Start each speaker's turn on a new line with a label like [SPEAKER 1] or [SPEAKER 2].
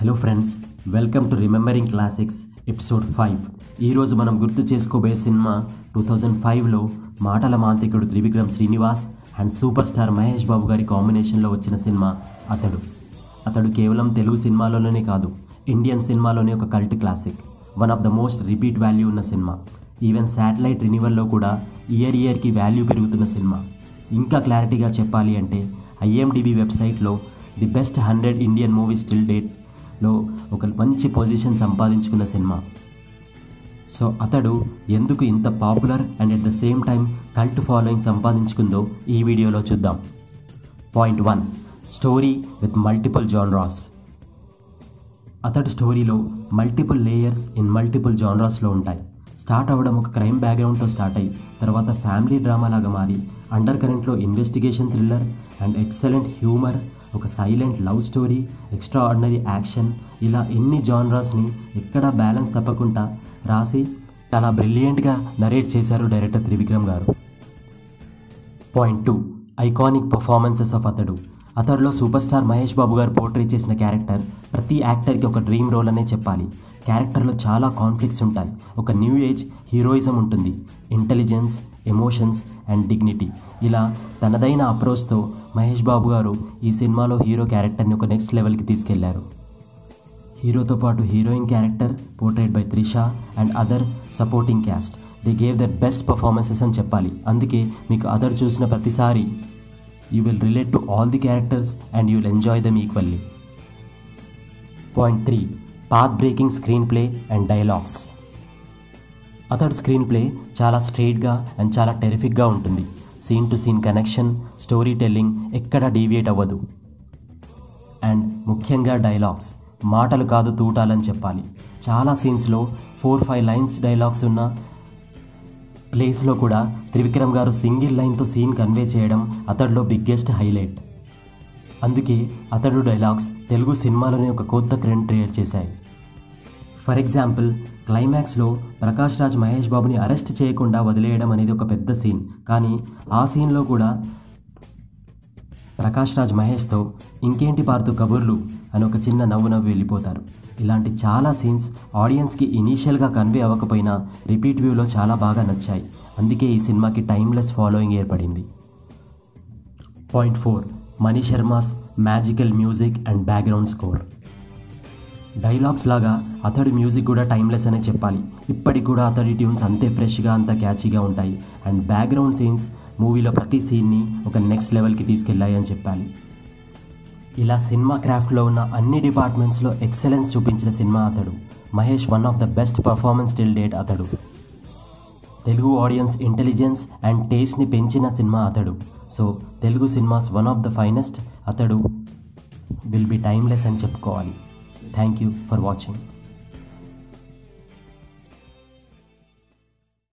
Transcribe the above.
[SPEAKER 1] hello friends welcome to remembering classics episode five ఈరోజు మనం గుర్తు చేసుకోబోయే సినిమా టూ థౌజండ్ ఫైవ్లో మాటల మాంత్రికుడు Trivikram Srinivas and super star Mahesh Babu గారి కాంబినేషన్లో వచ్చిన సినిమా అతడు అతడు కేవలం తెలుగు సినిమాలోనే కాదు ఇండియన్ సినిమాలోనే ఒక cult classic one of the most repeat value ఉన్న సినిమా ఈవెన్ శాటిలైట్ రినివల్లో కూడా ఇయర్ ఇయర్కి వాల్యూ పెరుగుతున్న సినిమా ఇంకా క్లారిటీగా చెప్పాలి అంటే ఐఎండిబి వెబ్సైట్లో the best hundred Indian movies till డేట్లో ఒక మంచి పొజిషన్ సంపాదించుకున్న సినిమా సో అతడు ఎందుకు ఇంత popular and at the same time cult following సంపాదించుకుందో ఈ వీడియోలో చూద్దాం point one story with multiple genres అతడి స్టోరీలో మల్టిపుల్ లేయర్స్ ఇన్ మల్టిపుల్ జాన్రాస్లో ఉంటాయి స్టార్ట్ అవ్వడం ఒక క్రైమ్ బ్యాక్గ్రౌండ్తో స్టార్ట్ అయ్యి తర్వాత ఫ్యామిలీ డ్రామా లాగా మారి అండర్ కరెంట్లో investigation thriller and excellent humour ఒక silent love story extraordinary action ఇలా ఎన్ని జాన్రాస్ని ఎక్కడా బ్యాలెన్స్ తప్పకుండా రాసి చాలా బ్రిలియంట్గా నరేట్ చేశారు డైరెక్టర్ త్రివిక్రమ్ గారు point two iconic performances of Athadu అతడిలో సూపర్ స్టార్ మహేష్ బాబు గారు పోర్ట్రీ చేసిన క్యారెక్టర్ ప్రతి యాక్టర్కి ఒక డ్రీమ్ రోల్ అనే చెప్పాలి క్యారెక్టర్లో చాలా కాన్ఫ్లిక్ట్స్ ఉంటాయి ఒక న్యూ ఏజ్ హీరోయిజం ఉంటుంది ఇంటెలిజెన్స్ ఎమోషన్స్ అండ్ డిగ్నిటీ ఇలా తనదైన అప్రోచ్తో మహేష్ బాబు గారు ఈ సినిమాలో హీరో క్యారెక్టర్ని ఒక నెక్స్ట్ లెవెల్కి తీసుకెళ్లారు హీరోతో పాటు heroine character portrayed by Trisha and other supporting cast they gave their best performances అని చెప్పాలి అందుకే మీకు అదర్ చూసిన ప్రతిసారి you will relate to all the characters and you will enjoy them equally point three path breaking screenplay and dialogues Athadu screenplay చాలా స్ట్రెయిట్గా and చాలా టెరిఫిక్గా ఉంటుంది scene to scene connection storytelling ఎక్కడ డీవియేట్ అవ్వదు and ముఖ్యంగా dialogues మాటలు కాదు తూటాలని చెప్పాలి చాలా సీన్స్లో ఫోర్ ఫైవ్ లైన్స్ డైలాగ్స్ ఉన్న ప్లేస్లో కూడా త్రివిక్రమ్ గారు సింగిల్ లైన్తో సీన్ కన్వే చేయడం అతడిలో బిగ్గెస్ట్ హైలైట్ అందుకే అతడు డైలాగ్స్ తెలుగు సినిమాలోనే ఒక కొత్త ట్రెండ్ క్రియేట్ చేశాయి ఫర్ ఎగ్జాంపుల్ క్లైమాక్స్లో ప్రకాష్ రాజ్ మహేష్ బాబుని అరెస్ట్ చేయకుండా వదిలేయడం అనేది ఒక పెద్ద సీన్ కానీ ఆ సీన్లో కూడా ప్రకాష్ రాజ్ మహేష్తో ఇంకేంటి పార్తు కబుర్లు అని ఒక చిన్న నవ్వు నవ్వు వెళ్ళిపోతారు ఇలాంటి చాలా సీన్స్ ఆడియన్స్కి ఇనీషియల్గా కన్వే అవ్వకపోయినా రిపీట్ వ్యూలో చాలా బాగా నచ్చాయి అందుకే ఈ సినిమాకి టైమ్లెస్ ఫాలోయింగ్ ఏర్పడింది point four Mani Sharma's magical music and background score dialogues లాగా అతడి మ్యూజిక్ కూడా టైమ్లెస్ అనే చెప్పాలి ఇప్పటికి కూడా అతడి ట్యూన్స్ అంతే ఫ్రెష్గా అంత క్యాచీగా ఉంటాయి అండ్ బ్యాక్గ్రౌండ్ సీన్స్ మూవీలో ప్రతి సీన్ని ఒక నెక్స్ట్ లెవెల్కి తీసుకెళ్ళాయి అని చెప్పాలి ఇలా సినిమా క్రాఫ్ట్లో ఉన్న అన్ని డిపార్ట్మెంట్స్లో ఎక్సలెన్స్ చూపించిన సినిమా Athadu Mahesh one of the best performance till date Athadu Telugu audiences intelligence and టేస్ట్ని పెంచిన సినిమా Athadu so Telugu cinemas one of the finest Athadu will be timeless అని చెప్పుకోవాలి థ్యాంక్ యూ ఫర్ వాచింగ్